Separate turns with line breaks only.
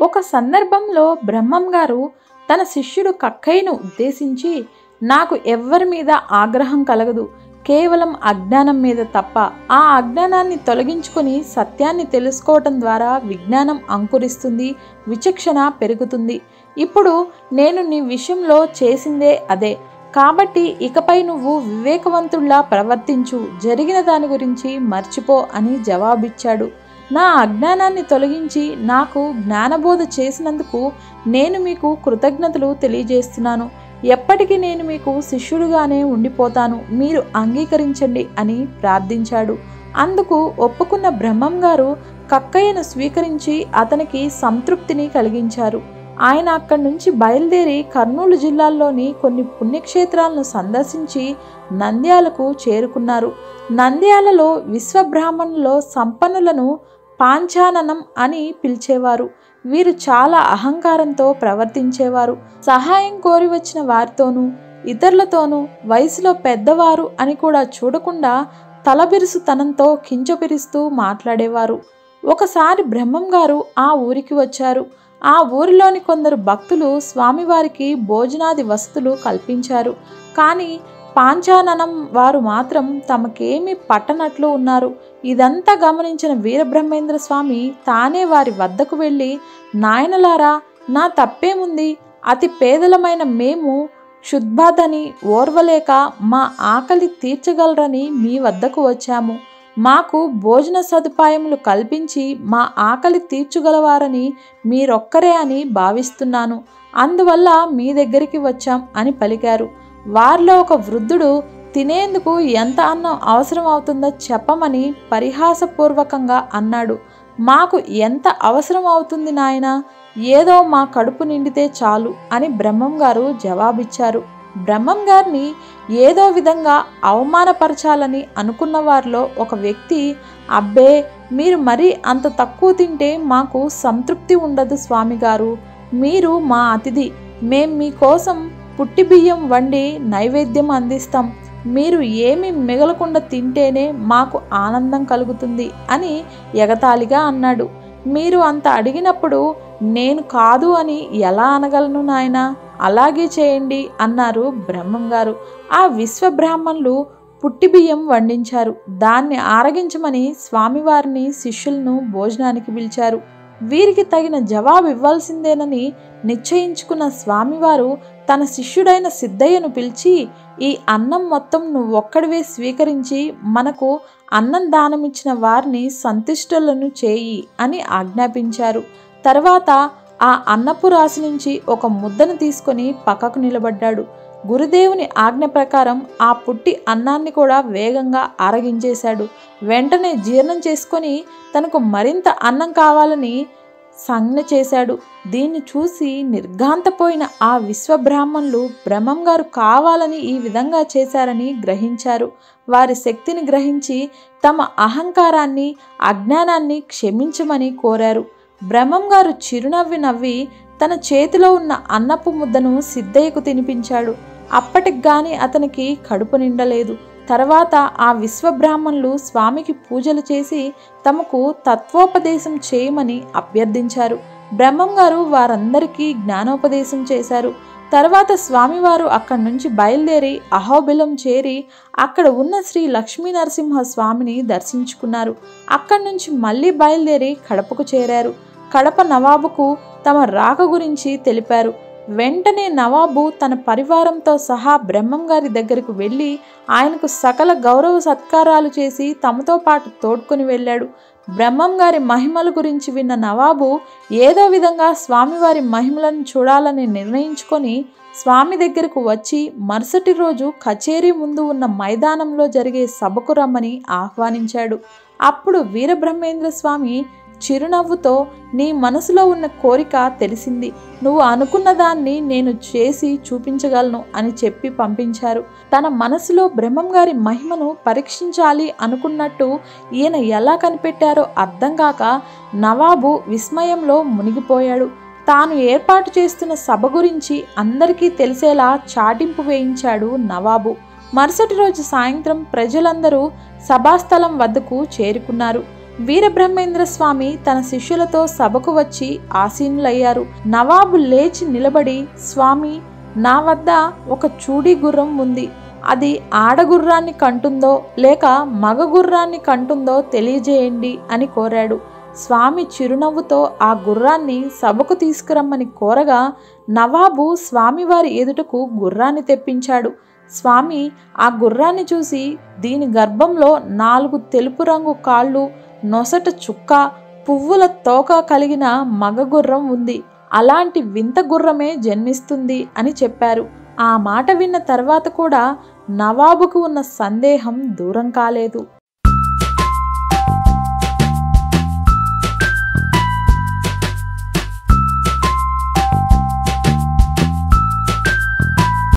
ఒక సందర్భంలో బ్రహ్మం గారు తన శిష్యుడు కక్కయ్యను ఉద్దేశించి నాకు ఎవ్వరి మీద ఆగ్రహం కలగదు కేవలం అజ్ఞానం మీద తప్ప ఆ అజ్ఞానాన్ని తొలగించుకొని సత్యాన్ని తెలుసుకోవటం ద్వారా విజ్ఞానం అంకురిస్తుంది విచక్షణ పెరుగుతుంది ఇప్పుడు నేను నీ విషయంలో చేసిందే అదే కాబట్టి ఇకపై నువ్వు వివేకవంతుల్లా ప్రవర్తించు జరిగిన దాని గురించి మర్చిపో అని జవాబిచ్చాడు నా అజ్ఞానాన్ని తొలగించి నాకు జ్ఞానబోధ చేసినందుకు నేను మీకు కృతజ్ఞతలు తెలియజేస్తున్నాను ఎప్పటికీ నేను మీకు శిష్యుడుగానే ఉండిపోతాను మీరు అంగీకరించండి అని ప్రార్థించాడు అందుకు ఒప్పుకున్న బ్రహ్మం గారు కక్కయ్యను స్వీకరించి అతనికి సంతృప్తిని కలిగించారు ఆయన అక్కడి నుంచి బయలుదేరి కర్నూలు జిల్లాల్లోని కొన్ని పుణ్యక్షేత్రాలను సందర్శించి నంద్యాలకు చేరుకున్నారు నంద్యాలలో విశ్వబ్రాహ్మణులో సంపన్నులను పాంచాననం అని పిలిచేవారు వీరు చాలా అహంకారంతో ప్రవర్తించేవారు సహాయం కోరి వచ్చిన వారితోనూ ఇతరులతోనూ వయసులో పెద్దవారు అని కూడా చూడకుండా తలబిరుసుతనంతో కించపిరిస్తూ మాట్లాడేవారు ఒకసారి బ్రహ్మం గారు ఆ ఊరికి వచ్చారు ఆ ఊరిలోని కొందరు భక్తులు స్వామివారికి భోజనాది వసతులు కల్పించారు కానీ పాంచాననం వారు మాత్రం తమకేమీ పట్టనట్లు ఉన్నారు ఇదంతా గమనించిన వీరబ్రహ్మేంద్ర స్వామి తానే వారి వద్దకు వెళ్ళి నాయనలారా నా తప్పేముంది అతి పేదలమైన మేము క్షుద్బాధని ఓర్వలేక మా ఆకలి తీర్చగలరని మీ వద్దకు వచ్చాము మాకు భోజన సదుపాయములు కల్పించి మా ఆకలి తీర్చగలవారని మీరొక్కరే అని భావిస్తున్నాను అందువల్ల మీ దగ్గరికి వచ్చాం అని పలికారు వారిలో ఒక వృద్ధుడు తినేందుకు ఎంత అన్నం అవసరం అవుతుందో చెప్పమని పరిహాసపూర్వకంగా అన్నాడు మాకు ఎంత అవసరం అవుతుంది నాయన ఏదో మా కడుపు నిండితే చాలు అని బ్రహ్మం గారు జవాబిచ్చారు బ్రహ్మం గారిని ఏదో విధంగా అవమానపరచాలని అనుకున్న వారిలో ఒక వ్యక్తి అబ్బే మీరు మరీ అంత తక్కువ తింటే మాకు సంతృప్తి ఉండదు స్వామి గారు మీరు మా అతిథి మేం మీకోసం పుట్టి బియ్యం వండి నైవేద్యం అందిస్తాం మీరు ఏమి మిగలకుండా తింటేనే మాకు ఆనందం కలుగుతుంది అని ఎగతాళిగా అన్నాడు మీరు అంత అడిగినప్పుడు నేను కాదు అని ఎలా అనగలను నాయనా అలాగే చేయండి అన్నారు బ్రహ్మం గారు ఆ విశ్వబ్రాహ్మణులు పుట్టి బియ్యం వండించారు దాన్ని ఆరగించమని స్వామివారిని శిష్యులను భోజనానికి పిలిచారు వీరికి తగిన జవాబు ఇవ్వాల్సిందేనని నిశ్చయించుకున్న స్వామివారు తన శిష్యుడైన సిద్ధయ్యను పిలిచి ఈ అన్నం మొత్తం నువ్వొక్కడివే స్వీకరించి మనకు అన్నం దానమిచ్చిన వారిని సంతుష్టులను చేయి అని ఆజ్ఞాపించారు తర్వాత ఆ అన్నపు రాశి నుంచి ఒక ముద్దను తీసుకొని పక్కకు నిలబడ్డాడు గురుదేవుని ఆజ్ఞ ప్రకారం ఆ పుట్టి అన్నాన్ని కూడా వేగంగా ఆరగించేశాడు వెంటనే జీర్ణం చేసుకొని తనకు మరింత అన్నం కావాలని సంజ్ఞ చేశాడు దీన్ని చూసి నిర్ఘాంతపోయిన ఆ విశ్వబ్రాహ్మణులు బ్రహ్మం గారు కావాలని ఈ విధంగా చేశారని గ్రహించారు వారి శక్తిని గ్రహించి తమ అహంకారాన్ని అజ్ఞానాన్ని క్షమించమని కోరారు బ్రహ్మం గారు చిరునవ్వి నవ్వి తన చేతిలో ఉన్న అన్నపు ముద్దను సిద్ధయ్యకు తినిపించాడు అప్పటికి గాని అతనికి కడుపు నిండలేదు తర్వాత ఆ విశ్వబ్రాహ్మణులు స్వామికి పూజలు చేసి తమకు తత్వోపదేశం చేయమని అభ్యర్థించారు బ్రహ్మం గారు వారందరికీ జ్ఞానోపదేశం చేశారు తర్వాత స్వామివారు అక్కడి నుంచి బయలుదేరి అహోబిలం చేరి అక్కడ ఉన్న శ్రీ లక్ష్మీ నరసింహ స్వామిని దర్శించుకున్నారు అక్కడి నుంచి మళ్ళీ బయలుదేరి కడపకు చేరారు కడప నవాబుకు తమ రాక గురించి తెలిపారు వెంటనే నవాబు తన పరివారంతో సహా బ్రహ్మం గారి దగ్గరకు వెళ్ళి ఆయనకు సకల గౌరవ సత్కారాలు చేసి తమతో పాటు తోడ్కొని వెళ్ళాడు బ్రహ్మం గారి మహిమల గురించి విన్న నవాబు ఏదో విధంగా స్వామివారి మహిమలను చూడాలని నిర్ణయించుకొని స్వామి దగ్గరకు వచ్చి మరుసటి రోజు కచేరీ ముందు ఉన్న మైదానంలో జరిగే సభకు రమ్మని ఆహ్వానించాడు అప్పుడు వీరబ్రహ్మేంద్ర స్వామి చిరునవ్వుతో నీ మనసులో ఉన్న కోరిక తెలిసింది నువ్వు అనుకున్న దాన్ని నేను చేసి చూపించగలను అని చెప్పి పంపించారు తన మనసులో బ్రహ్మం గారి మహిమను పరీక్షించాలి అనుకున్నట్టు ఈయన ఎలా కనిపెట్టారో అర్థం కాక నవాబు విస్మయంలో మునిగిపోయాడు తాను ఏర్పాటు చేస్తున్న సభ గురించి అందరికీ తెలిసేలా చాటింపు వేయించాడు నవాబు మరుసటి రోజు సాయంత్రం ప్రజలందరూ సభాస్థలం వద్దకు చేరుకున్నారు వీరబ్రహ్మేంద్ర స్వామి తన శిష్యులతో సభకు వచ్చి ఆసీనులయ్యారు నవాబు లేచి నిలబడి స్వామి నా వద్ద ఒక చూడి గుర్రం ఉంది అది ఆడగుర్రాన్ని కంటుందో లేక మగ గుర్రాన్ని కంటుందో తెలియజేయండి అని కోరాడు స్వామి చిరునవ్వుతో ఆ గుర్రాన్ని సభకు తీసుకురమ్మని కోరగా నవాబు స్వామివారి ఎదుటకు గుర్రాన్ని తెప్పించాడు స్వామి ఆ గుర్రాన్ని చూసి దీని గర్భంలో నాలుగు తెలుపు రంగు కాళ్ళు నొసట చుక్క పువ్వుల తోక కలిగిన మగ గుర్రం ఉంది అలాంటి వింత గుర్రమే జన్మిస్తుంది అని చెప్పారు ఆ మాట విన్న తర్వాత కూడా నవాబుకు ఉన్న సందేహం దూరం కాలేదు